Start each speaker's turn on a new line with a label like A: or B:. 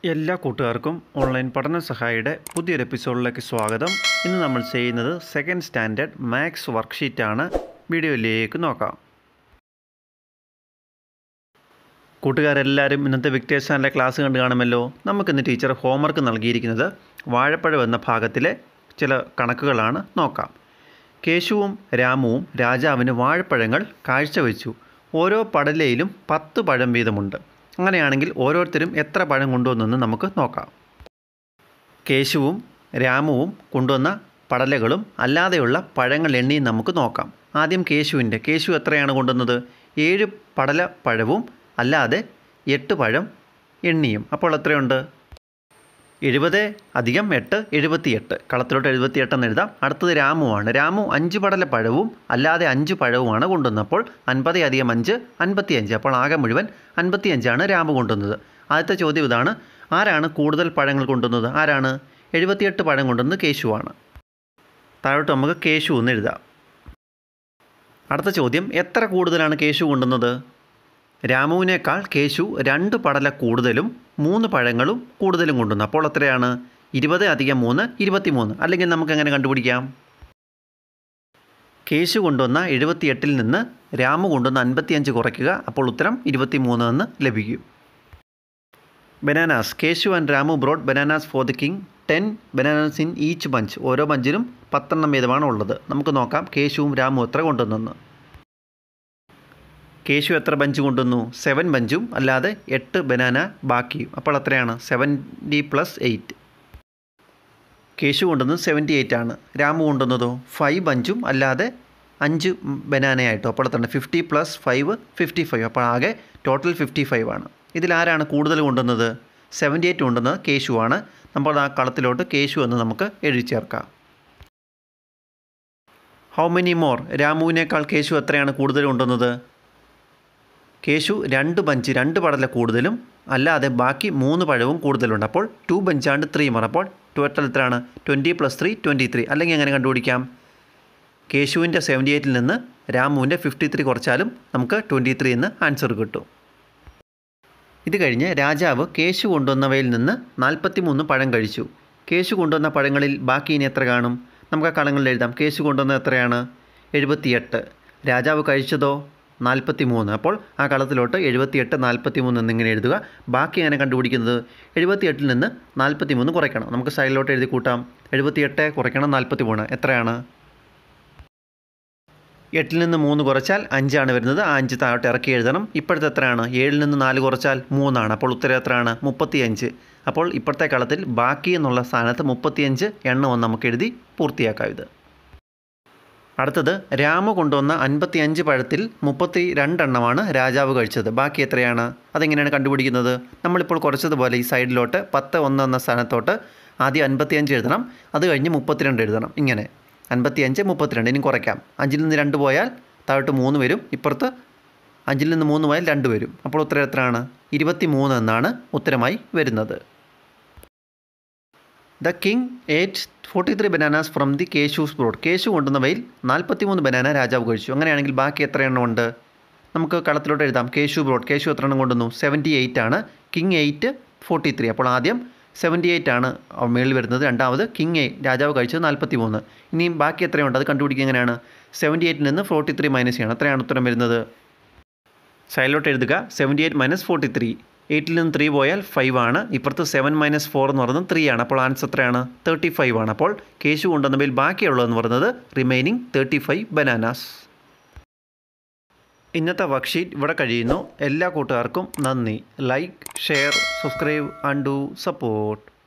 A: എല്ലാ കൂട്ടുകാർക്കും ഓൺലൈൻ പഠന സഹായിയുടെ പുതിയൊരു എപ്പിസോഡിലേക്ക് സ്വാഗതം ഇന്ന് നമ്മൾ ചെയ്യുന്നത് സെക്കൻഡ് സ്റ്റാൻഡേർഡ് മാത്സ് വർക്ക്ഷീറ്റാണ് വീഡിയോയിലേക്ക് നോക്കാം കൂട്ടുകാരെല്ലാവരും ഇന്നത്തെ വിക്ടേഴ്സ് ചാനലിലെ ക്ലാസ് കണ്ട് കാണുമല്ലോ നമുക്കിന്ന് ടീച്ചർ ഹോംവർക്ക് നൽകിയിരിക്കുന്നത് വാഴപ്പഴം എന്ന ഭാഗത്തിലെ ചില കണക്കുകളാണ് നോക്കാം കേശുവും രാമുവും രാജാവിന് വാഴപ്പഴങ്ങൾ കാഴ്ചവെച്ചു ഓരോ പടലയിലും പത്ത് പഴം വീതമുണ്ട് അങ്ങനെയാണെങ്കിൽ ഓരോരുത്തരും എത്ര പഴം കൊണ്ടുവന്നെന്ന് നമുക്ക് നോക്കാം കേശുവും രാമുവും കൊണ്ടുവന്ന പടലകളും അല്ലാതെയുള്ള പഴങ്ങൾ എണ്ണി നമുക്ക് നോക്കാം ആദ്യം കേശുവിൻ്റെ കേശു എത്രയാണ് കൊണ്ടുവന്നത് ഏഴ് പടല പഴവും അല്ലാതെ എട്ട് പഴം എണ്ണിയും അപ്പോൾ എത്രയുണ്ട് എഴുപത് അധികം എട്ട് എഴുപത്തിയെട്ട് കളത്തിലോട്ട് എഴുപത്തിയെട്ടെന്ന് എഴുതാം അടുത്തത് രാമുവാണ് രാമു അഞ്ച് പടല പഴവും അല്ലാതെ അഞ്ച് പഴവുമാണ് കൊണ്ടുവന്നത് അപ്പോൾ അൻപത് അധികം അഞ്ച് അൻപത്തിയഞ്ച് അപ്പോൾ ആകെ മുഴുവൻ അൻപത്തിയഞ്ചാണ് രാമു കൊണ്ടുവന്നത് ആദ്യത്തെ ചോദ്യം ഇതാണ് ആരാണ് കൂടുതൽ പഴങ്ങൾ കൊണ്ടുവന്നത് ആരാണ് എഴുപത്തിയെട്ട് പഴം കൊണ്ടുവന്നത് കേശുവാണ് താഴോട്ട് നമുക്ക് കേശു എന്ന് എഴുതാം അടുത്ത ചോദ്യം എത്ര കൂടുതലാണ് കേശു കൊണ്ടുവന്നത് രാമുവിനേക്കാൾ കേശു രണ്ട് പടല കൂടുതലും മൂന്ന് പഴങ്ങളും കൂടുതലും കൊണ്ടുവന്നു അപ്പോൾ എത്രയാണ് ഇരുപത് അധികം മൂന്ന് ഇരുപത്തിമൂന്ന് അല്ലെങ്കിൽ നമുക്ക് എങ്ങനെ കണ്ടുപിടിക്കാം കേശു കൊണ്ടുവന്ന എഴുപത്തിയെട്ടിൽ നിന്ന് രാമു കൊണ്ടുവന്ന അൻപത്തിയഞ്ച് കുറയ്ക്കുക അപ്പോൾ ഉത്തരം ഇരുപത്തിമൂന്ന് എന്ന് ലഭിക്കും bananas Keshu and Ramu brought bananas for the king ten bananas in each bunch ഓരോ ബഞ്ചിലും പത്തെണ്ണം വീതമാണ് ഉള്ളത് നമുക്ക് നോക്കാം കേശുവും രാമു എത്ര കൊണ്ടുവന്നെന്ന് കേശു എത്ര ബഞ്ച് കൊണ്ടുവന്നു സെവൻ ബഞ്ചും അല്ലാതെ എട്ട് ബനാന ബാക്കിയും അപ്പോൾ എത്രയാണ് സെവൻറ്റി പ്ലസ് എയ്റ്റ് കേശു കൊണ്ടുവന്നത് സെവൻറ്റി എയ്റ്റ് ആണ് രാമു കൊണ്ടുവന്നതോ ഫൈവ് ബഞ്ചും അല്ലാതെ അഞ്ച് ബനാനയായിട്ടോ അപ്പോൾ എത്ര fifty plus five fifty five അപ്പോൾ ആകെ ടോട്ടൽ ഫിഫ്റ്റി ഫൈവ് ആണ് ഇതിലാരാണ് കൂടുതൽ കൊണ്ടുവന്നത് സെവൻറ്റി എയ്റ്റ് കൊണ്ടുവന്നത് കേശു ആണ് നമ്മൾ ആ കളത്തിലോട്ട് കേശു എന്ന് നമുക്ക് എഴുതി ചേർക്കാം ഹൗ മെനി മോർ രാമുവിനേക്കാൾ കേശു എത്രയാണ് കൂടുതൽ കൊണ്ടുവന്നത് കേശു രണ്ട് ബഞ്ച് രണ്ട് പടല കൂടുതലും അല്ലാതെ ബാക്കി മൂന്ന് പഴവും കൂടുതലുണ്ട് അപ്പോൾ ടു ബഞ്ചാണ്ട് ത്രീ മറ അപ്പോൾ ടോട്ടൽ എത്രയാണ് twenty plus three twenty three അല്ലെങ്കിൽ എങ്ങനെ കണ്ടുപിടിക്കാം കേശുവിൻ്റെ സെവൻറ്റി എയ്റ്റിൽ നിന്ന് രാമുവിൻ്റെ ഫിഫ്റ്റി ത്രീ കുറച്ചാലും നമുക്ക് ട്വൻറ്റി ത്രീ എന്ന് ആൻസർ കിട്ടും ഇത് കഴിഞ്ഞ് രാജാവ് കേശു കൊണ്ടുവന്നവയിൽ നിന്ന് നാൽപ്പത്തി മൂന്ന് പഴം കഴിച്ചു കേശു കൊണ്ടുവന്ന പഴങ്ങളിൽ ബാക്കി ഇനി എത്ര കാണും നമുക്ക് ആ കളങ്ങളിൽ എഴുതാം കേശു കൊണ്ടുവന്നത് എത്രയാണ് എഴുപത്തിയെട്ട് രാജാവ് കഴിച്ചതോ നാൽപ്പത്തി മൂന്ന് അപ്പോൾ ആ കളത്തിലോട്ട് എഴുപത്തിയെട്ട് നാൽപ്പത്തി മൂന്ന് എന്നിങ്ങനെ എഴുതുക ബാക്കി എങ്ങനെ കണ്ടുപിടിക്കുന്നത് എഴുപത്തിയെട്ടിൽ നിന്ന് നാൽപ്പത്തി മൂന്ന് കുറയ്ക്കണം നമുക്ക് സൈഡിലോട്ട് എഴുതി കൂട്ടാം എഴുപത്തിയെട്ട് കുറയ്ക്കണം നാൽപ്പത്തി മൂന്ന് എത്രയാണ് എട്ടിൽ നിന്ന് മൂന്ന് കുറച്ചാൽ അഞ്ചാണ് വരുന്നത് ആ അഞ്ച് താഴോട്ട് ഇറക്കി എഴുതണം ഇപ്പോഴത്തെ എത്രയാണ് ഏഴിൽ നിന്ന് നാല് കുറച്ചാൽ മൂന്നാണ് അപ്പോൾ ഉത്തരം എത്രയാണ് മുപ്പത്തിയഞ്ച് അപ്പോൾ ഇപ്പോഴത്തെ കളത്തിൽ ബാക്കി എന്നുള്ള സ്ഥാനത്ത് മുപ്പത്തിയഞ്ച് എണ്ണമെന്ന് നമുക്ക് എഴുതി പൂർത്തിയാക്കാം ഇത് അടുത്തത് രാമ കൊണ്ടുവന്ന അൻപത്തി അഞ്ച് പഴത്തിൽ മുപ്പത്തി രണ്ടെണ്ണമാണ് രാജാവ് കഴിച്ചത് ബാക്കി എത്രയാണ് അതെങ്ങനെയാണ് കണ്ടുപിടിക്കുന്നത് നമ്മളിപ്പോൾ കുറച്ചതുപോലെ ഈ സൈഡിലോട്ട് പത്ത് ഒന്ന് എന്ന സ്ഥാനത്തോട്ട് ആദ്യം അൻപത്തിയഞ്ച് എഴുതണം അത് കഴിഞ്ഞ് മുപ്പത്തിരണ്ട് എഴുതണം ഇങ്ങനെ അൻപത്തിയഞ്ച് മുപ്പത്തിരണ്ട് ഇനി കുറയ്ക്കാം അഞ്ചിൽ നിന്ന് രണ്ട് പോയാൽ താഴോട്ട് മൂന്ന് വരും ഇപ്പുറത്ത് അഞ്ചിൽ നിന്ന് മൂന്ന് പോയാൽ രണ്ട് വരും അപ്പോൾ ഉത്തരം എത്രയാണ് ഇരുപത്തി മൂന്ന് എന്നാണ് ഉത്തരമായി വരുന്നത് the king ate forty three bananas from the Keshu's brought Keshu കൊണ്ടുവന്നവയിൽ നാൽപ്പത്തി മൂന്ന് ബനാന രാജാവ് കഴിച്ചു അങ്ങനെയാണെങ്കിൽ ബാക്കി എത്ര എണ്ണം ഉണ്ട് നമുക്ക് കളത്തിലോട്ട് എഴുതാം കേശു ബ്രോഡ് കേശു എത്ര എണ്ണം കൊണ്ടുവന്നു സെവൻറ്റി എയ്റ്റ് ആണ് കിങ് എയ്റ്റ് ഫോർട്ടി ത്രീ അപ്പോൾ ആദ്യം സെവൻറ്റി എയ്റ്റ് ആണ് മേളിൽ വരുന്നത് രണ്ടാമത് കിങ് എ രാജാവ് കഴിച്ചത് നാൽപ്പത്തി മൂന്ന് ഇനിയും ബാക്കി എത്രയുണ്ട് അത് കണ്ടുപിടിക്കുക എങ്ങനെയാണ് സെവൻറ്റി എയ്റ്റിൽ നിന്ന് ഫോർട്ടി ത്രീ മൈനസ് ചെയ്യണം എത്രയാണ് ഉത്തരം വരുന്നത് സൈഡിലോട്ട് എഴുതുക seventy eight minus forty three എയ്റ്റിൽ നിന്ന് ത്രീ പോയാൽ ഫൈവ് ആണ് ഇപ്പുറത്ത് സെവൻ മൈനസ് ഫോർ എന്ന് പറയുന്നത് ത്രീ ആണ് അപ്പോൾ ആൻസർ എത്രയാണ് തേർട്ടി ഫൈവ് ആണ് അപ്പോൾ കേശു കൊണ്ടുവന്നതിൽ ബാക്കിയുള്ളതെന്ന് പറയുന്നത് റിമൈനിങ് തേർട്ടി ഫൈവ് ബനാനാസ് ഇന്നത്തെ വർക്ക്ഷീറ്റ് ഇവിടെ കഴിയുന്നു എല്ലാ കൂട്ടുകാർക്കും നന്ദി like share subscribe and do support